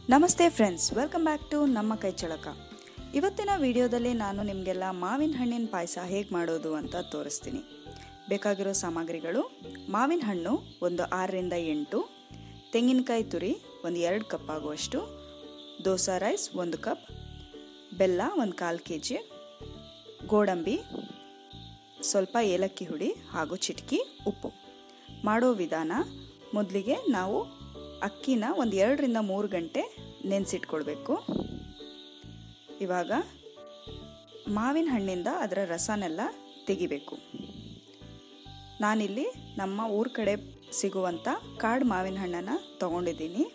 ನಮಸ್ತೆ friends welcome back to ನಮ್ಮ ಕೈ ಚಳಕ ಇವತ್ತಿನ ವಿಡಿಯೋದಲ್ಲಿ ನಾನು ನಿಮಗೆಲ್ಲ ಮಾವಿನ ಹಣ್ಣಿನ ಪಾಯಸ ಹೇಗೆ ಮಾಡೋದು ಅಂತ ತೋರಿಸ್ತೀನಿ ಬೇಕಾಗಿರೋ ಸಾಮಗ್ರಿಗಳು ಮಾವಿನ ಹಣ್ಣು ಒಂದು ಆರರಿಂದ ಎಂಟು ತೆಂಗಿನಕಾಯಿ ತುರಿ ಒಂದು ಎರಡು ಕಪ್ ಆಗುವಷ್ಟು ದೋಸಾ ರೈಸ್ ಒಂದು ಕಪ್ ಬೆಲ್ಲ ಒಂದು ಕಾಲು ಕೆ ಜಿ ಗೋಡಂಬಿ ಸ್ವಲ್ಪ ಏಲಕ್ಕಿ ಹುಡಿ ಹಾಗೂ ಚಿಟಕಿ ಉಪ್ಪು ಮಾಡೋ ವಿಧಾನ ಮೊದಲಿಗೆ ನಾವು ಅಕ್ಕಿನ ಒಂದು ಎರಡರಿಂದ ಮೂರು ಗಂಟೆ ನೆನೆಸಿಟ್ಕೊಳ್ಬೇಕು ಇವಾಗ ಮಾವಿನ ಹಣ್ಣಿಂದ ಅದರ ರಸನೆಲ್ಲ ತೆಗಿಬೇಕು ನಾನಿಲ್ಲಿ ನಮ್ಮ ಊರ ಕಡೆ ಸಿಗುವಂಥ ಕಾಡು ಮಾವಿನ ಹಣ್ಣನ್ನು ತಗೊಂಡಿದ್ದೀನಿ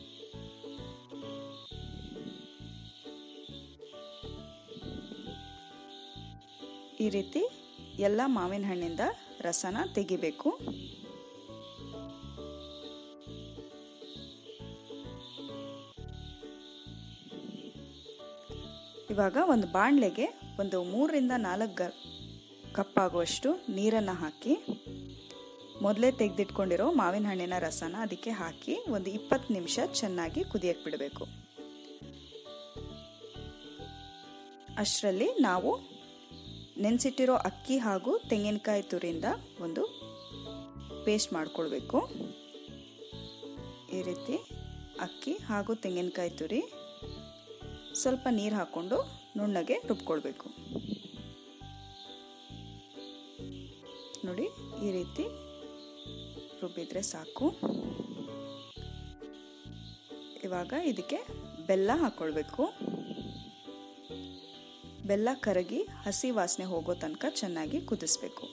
ಈ ರೀತಿ ಎಲ್ಲ ಮಾವಿನ ಹಣ್ಣಿಂದ ರಸನ ತೆಗಿಬೇಕು ಇವಾಗ ಒಂದು ಬಾಣಲೆಗೆ ಒಂದು ಮೂರರಿಂದ ನಾಲ್ಕು ಗ ಕಪ್ ಆಗುವಷ್ಟು ನೀರನ್ನು ಹಾಕಿ ಮೊದಲೇ ತೆಗೆದಿಟ್ಕೊಂಡಿರೋ ಮಾವಿನ ಹಣ್ಣಿನ ರಸನ ಅದಕ್ಕೆ ಹಾಕಿ ಒಂದು ಇಪ್ಪತ್ತು ನಿಮಿಷ ಚೆನ್ನಾಗಿ ಕುದಿಯಕ್ಕೆ ಬಿಡಬೇಕು ಅಷ್ಟರಲ್ಲಿ ನಾವು ನೆನೆಸಿಟ್ಟಿರೋ ಅಕ್ಕಿ ಹಾಗೂ ತೆಂಗಿನಕಾಯಿ ತುರಿಯಿಂದ ಒಂದು ಪೇಸ್ಟ್ ಮಾಡಿಕೊಳ್ಬೇಕು ಈ ರೀತಿ ಅಕ್ಕಿ ಹಾಗೂ ತೆಂಗಿನಕಾಯಿ ತುರಿ ಸ್ವಲ್ಪ ನೀರು ಹಾಕ್ಕೊಂಡು ನುಣ್ಣಗೆ ರುಬ್ಕೊಳ್ಬೇಕು ನೋಡಿ ಈ ರೀತಿ ರುಬ್ಬಿದ್ರೆ ಸಾಕು ಇವಾಗ ಇದಕ್ಕೆ ಬೆಲ್ಲ ಹಾಕ್ಕೊಳ್ಬೇಕು ಬೆಲ್ಲ ಕರಗಿ ಹಸಿ ವಾಸನೆ ಹೋಗೋ ತನಕ ಚೆನ್ನಾಗಿ ಕುದಿಸ್ಬೇಕು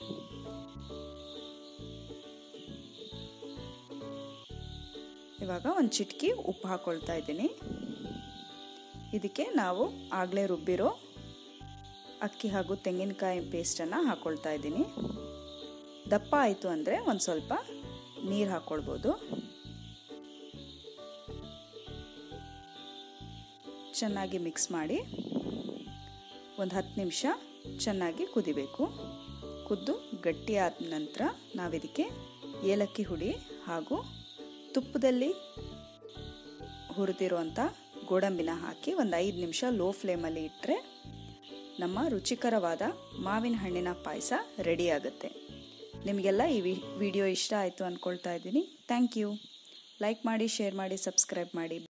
ಇವಾಗ ಒಂದು ಚಿಟಕಿ ಉಪ್ಪು ಹಾಕೊಳ್ತಾ ಇದ್ದೀನಿ ಇದಕ್ಕೆ ನಾವು ಆಗಲೇ ರುಬ್ಬಿರೋ ಅಕ್ಕಿ ಹಾಗೂ ತೆಂಗಿನಕಾಯಿ ಪೇಸ್ಟನ್ನು ಹಾಕ್ಕೊಳ್ತಾ ಇದ್ದೀನಿ ದಪ್ಪ ಆಯಿತು ಅಂದರೆ ಒಂದು ಸ್ವಲ್ಪ ನೀರು ಹಾಕ್ಕೊಳ್ಬೋದು ಚೆನ್ನಾಗಿ ಮಿಕ್ಸ್ ಮಾಡಿ ಒಂದು ಹತ್ತು ನಿಮಿಷ ಚೆನ್ನಾಗಿ ಕುದಿಬೇಕು ಕುದ್ದು ಗಟ್ಟಿಯಾದ ನಂತರ ನಾವಿದಕ್ಕೆ ಏಲಕ್ಕಿ ಹುಡಿ ಹಾಗೂ ತುಪ್ಪದಲ್ಲಿ ಹುರಿದಿರುವಂಥ ಗೋಡಂಬಿನ ಹಾಕಿ ಒಂದು ಐದು ನಿಮಿಷ ಲೋ ಫ್ಲೇಮಲ್ಲಿ ಇಟ್ಟರೆ ನಮ್ಮ ರುಚಿಕರವಾದ ಮಾವಿನ ಹಣ್ಣಿನ ಪಾಯಸ ರೆಡಿ ಆಗುತ್ತೆ ನಿಮಗೆಲ್ಲ ಈ ವಿಡಿಯೋ ಇಷ್ಟ ಆಯಿತು ಅಂದ್ಕೊಳ್ತಾ ಇದ್ದೀನಿ ಥ್ಯಾಂಕ್ ಯು ಲೈಕ್ ಮಾಡಿ ಶೇರ್ ಮಾಡಿ ಸಬ್ಸ್ಕ್ರೈಬ್ ಮಾಡಿ